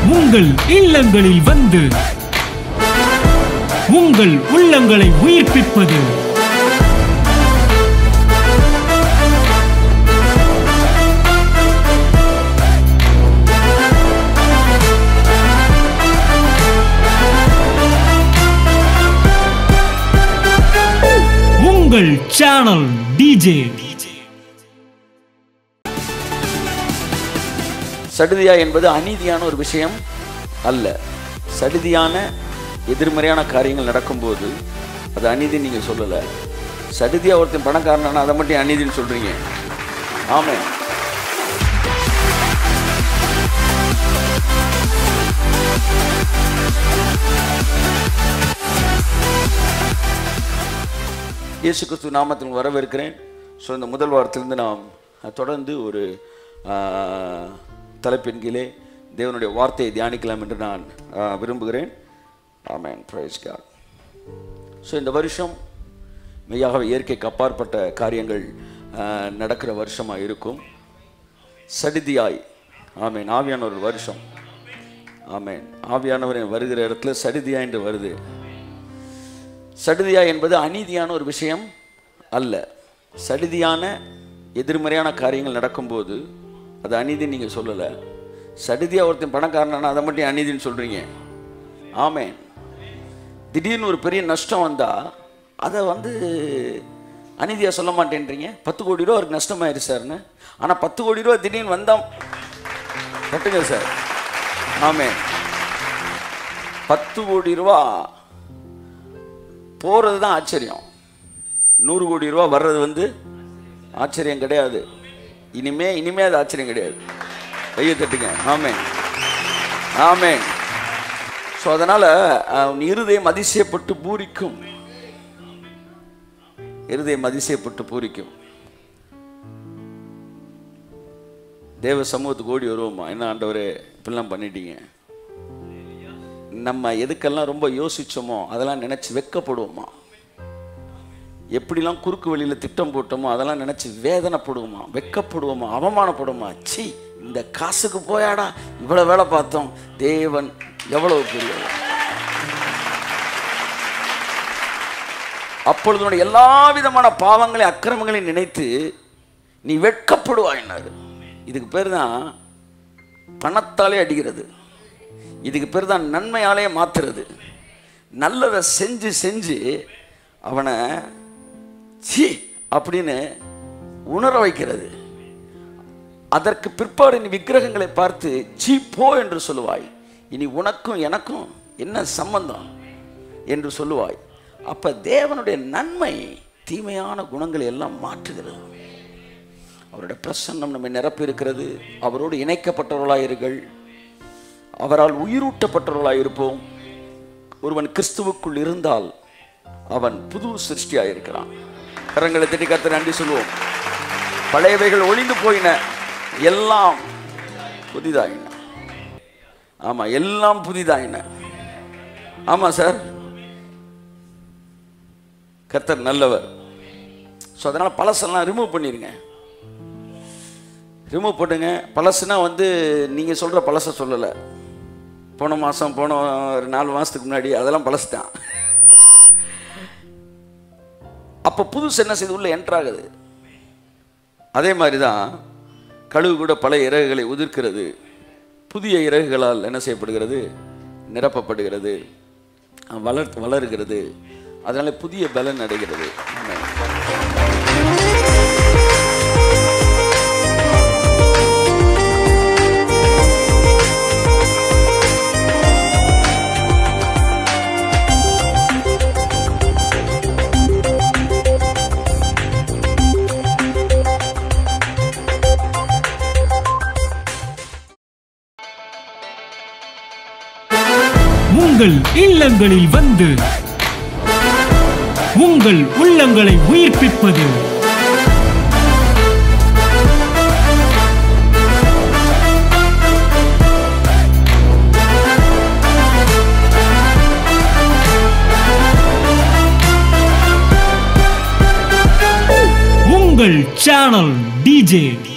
உங்கள் இல்லங்களில் வந்து உங்கள் உள்ளங்களை உயிர்ப்பிப்பது உங்கள் சேனல் டிஜே சடுதியா என்பது அநீதியான ஒரு விஷயம் அல்ல சடுதியான எதிர்மறையான காரியங்கள் நடக்கும்போது அது அநீதி நீங்க சொல்லல சடுதியா ஒருத்தன் பணக்காரனா அதை மட்டும் அநீதின்னு சொல்றீங்க ஆமே இயேசு கிறிஸ்து நாமத்தில் வரவேற்கிறேன் ஸோ இந்த முதல் வாரத்திலிருந்து நாம் தொடர்ந்து ஒரு ஆ, தலைப்பின் கீழே தேவனுடைய வார்த்தையை தியானிக்கலாம் என்று நான் ஆ, விரும்புகிறேன் ஆமேன் பிரைஸ் காட் ஸோ இந்த வருஷம் மெய்யாகவே இயற்கைக்கு அப்பாற்பட்ட காரியங்கள் ஆ, நடக்கிற வருஷமாக இருக்கும் சடிதியாய் ஆமேன் ஆவியான ஒரு வருஷம் ஆமேன் ஆவியானவரின் வருகிற இடத்துல சடிதியா என்று வருது சடுதியா என்பது அநீதியான ஒரு விஷயம் அல்ல சடுதியான எதிர்மறையான காரியங்கள் நடக்கும்போது அது அநீதி நீங்கள் சொல்லலை சடுதியா ஒருத்தன் பணக்காரனா அதை மட்டும் அநீதின்னு சொல்கிறீங்க ஆமேன் திடீர்னு ஒரு பெரிய நஷ்டம் வந்தால் அதை வந்து அநீதியாக சொல்ல மாட்டேன்றீங்க பத்து கோடி ரூபா அவருக்கு நஷ்டமாயிரு சார்னு ஆனால் பத்து கோடி ரூபா திடீர்னு வந்தோம் கட்டுங்க சார் ஆமேன் பத்து கோடி ரூபா போகிறது தான் ஆச்சரியம் நூறு கோடி ரூபா வர்றது வந்து ஆச்சரியம் கிடையாது இனிமே இனிமே அது ஆச்சரியம் கிடையாது கையை தட்டுங்க ஆமே ஆமே ஸோ அதனால் உன் இருதயம் அதிசயப்பட்டு பூரிக்கும் இருதயம் அதிசயப்பட்டு பூரிக்கும் தேவ சமூகத்துக்கு ஓடி வருவோமா என்ன ஆண்டவரே இப்படிலாம் பண்ணிட்டீங்க நம்ம எதுக்கெல்லாம் ரொம்ப யோசிச்சோமோ அதெல்லாம் நினைச்சு வெட்கப்படுவோமா எப்படிலாம் குறுக்கு வழியில் திட்டம் போட்டோமோ அதெல்லாம் நினைச்சு வேதனைப்படுவோமா வெட்கப்படுவோமா அவமானப்படுவோமா சி இந்த காசுக்கு போயாடா இவ்வளவு வேலை பார்த்தோம் தேவன் எவ்வளவு பெரியவர் அப்பொழுது உன்னுடைய எல்லா விதமான பாவங்களையும் அக்கிரமங்களையும் நினைத்து நீ வெட்கப்படுவாயினாரு இதுக்கு பேர் தான் பணத்தாலே அடிக்கிறது இதுக்கு பேர் தான் நன்மையாலே மாத்துறது நல்லதை செஞ்சு செஞ்சு அவனை சி அப்படின்னு உணர வைக்கிறது அதற்கு பிற்பாடு நீ விக்கிரகங்களை பார்த்து சீ போ என்று சொல்லுவாய் இனி உனக்கும் எனக்கும் என்ன சம்பந்தம் என்று சொல்லுவாய் அப்ப தேவனுடைய நன்மை தீமையான குணங்களை எல்லாம் மாற்றுகிறது அவருடைய பிரசன்னம் நம்மை நிரப்பி இருக்கிறது அவரோடு இணைக்கப்பட்டவர்களாயிருங்கள் அவரால் உயிரூட்டப்பட்டவர்களாய் இருப்போம் ஒருவன் கிறிஸ்துவுக்குள் இருந்தால் அவன் புது சிருஷ்டியாக இருக்கிறான் கரங்களை தட்டி கத்த நன்றி சொல்லுவோம் பழையவைகள் ஒளிந்து போயின எல்லாம் புதிதாயின ஆமா எல்லாம் புதிதாயின ஆமா சார் கர்த்தர் நல்லவர் ஸோ அதனால பழசெல்லாம் ரிமூவ் பண்ணிருங்க ரிமூவ் பண்ணுங்க பழசுனா வந்து நீங்கள் சொல்கிற பழசை சொல்லலை போன மாதம் போன ஒரு நாலு மாதத்துக்கு முன்னாடி அதெல்லாம் பழசு தான் அப்போ புதுசு என்ன செய்து உள்ள என்ட்ராகுது அதே மாதிரி தான் கழுகு கூட பழைய இறகுகளை உதிர்க்கிறது புதிய இறகுகளால் என்ன செய்யப்படுகிறது நிரப்பப்படுகிறது வளர் வளருகிறது அதனால புதிய பலன் அடைகிறது ஆமென். உங்கள் இல்லங்களில் வந்து உங்கள் உள்ளங்களை உயிர்ப்பிப்பது உங்கள் சேனல் டிஜே